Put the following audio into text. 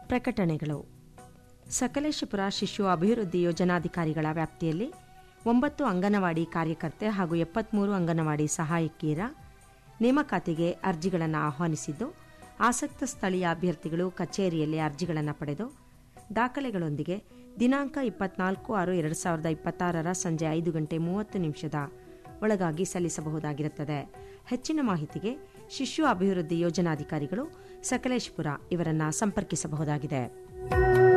ಪ್ರಕಟಣೆಗಳು ಸಕಲೇಶಪುರ ಶಿಶು ಅಭಿವೃದ್ಧಿ ಯೋಜನಾಧಿಕಾರಿಗಳ ವ್ಯಾಪ್ತಿಯಲ್ಲಿ ಒಂಬತ್ತು ಅಂಗನವಾಡಿ ಕಾರ್ಯಕರ್ತೆ ಹಾಗೂ ಎಪ್ಪತ್ಮೂರು ಅಂಗನವಾಡಿ ಸಹಾಯಕಿಯರ ನೇಮಕಾತಿಗೆ ಅರ್ಜಿಗಳನ್ನು ಆಹ್ವಾನಿಸಿದ್ದು ಆಸಕ್ತ ಸ್ಥಳೀಯ ಅಭ್ಯರ್ಥಿಗಳು ಕಚೇರಿಯಲ್ಲಿ ಅರ್ಜಿಗಳನ್ನು ಪಡೆದು ದಾಖಲೆಗಳೊಂದಿಗೆ ದಿನಾಂಕ ಇಪ್ಪತ್ನಾಲ್ಕು ಆರು ಎರಡು ಸಾವಿರದ ಇಪ್ಪತ್ತಾರರ ಸಂಜೆ ಐದು ಗಂಟೆ ಮೂವತ್ತು ನಿಮಿಷದ ಒಳಗಾಗಿ ಸಲ್ಲಿಸಬಹುದಾಗಿರುತ್ತದೆ ಹೆಚ್ಚಿನ ಮಾಹಿತಿಗೆ ಶಿಶು ಅಭಿವೃದ್ಧಿ ಯೋಜನಾಧಿಕಾರಿಗಳು ಸಕಲೇಶಪುರ ಇವರನ್ನು ಸಂಪರ್ಕಿಸಬಹುದಾಗಿದೆ